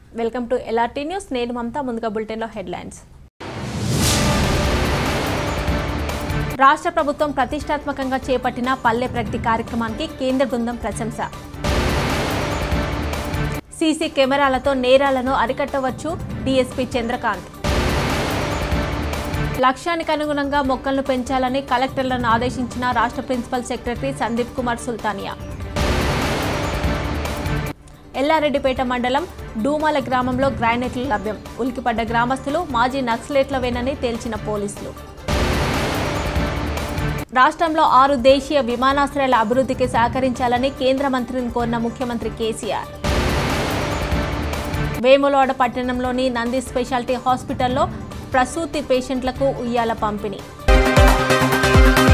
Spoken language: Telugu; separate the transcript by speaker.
Speaker 1: వెల్కమ్ టు ఎల్ఆర్టీ న్యూస్ నేను మమతా ముందుగా బులెటిన్లో హెడ్లైన్స్ రాష్ట్ర ప్రభుత్వం ప్రతిష్టాత్మకంగా చేపట్టిన పల్లె ప్రగతి కార్యక్రమానికి కేంద్ర బృందం ప్రశంస సీసీ కెమెరాలతో నేరాలను అరికట్టవచ్చు డీఎస్పీ చంద్రకాంత్ లక్ష్యానికి అనుగుణంగా మొక్కలను పెంచాలని కలెక్టర్లను ఆదేశించిన రాష్ట్ర ప్రిన్సిపల్ సెక్రటరీ సందీప్ కుమార్ సుల్తానియా ఎల్లారెడ్డిపేట మండలం డూమాల గ్రామంలో గ్రానైట్లు లభ్యం ఉలికిపడ్డ గ్రామస్తులు మాజీ నక్సలేట్లవేనని తేల్చిన పోలీసులు రాష్ట్రంలో ఆరు దేశీయ విమానాశ్రయాల అభివృద్ధికి సహకరించాలని కేంద్ర మంత్రిని కోరిన ముఖ్యమంత్రి కేసీఆర్ వేములవాడ పట్టణంలోని నంది స్పెషాలిటీ హాస్పిటల్లో ప్రసూతి పేషెంట్లకు ఉయ్యాల పంపిణీ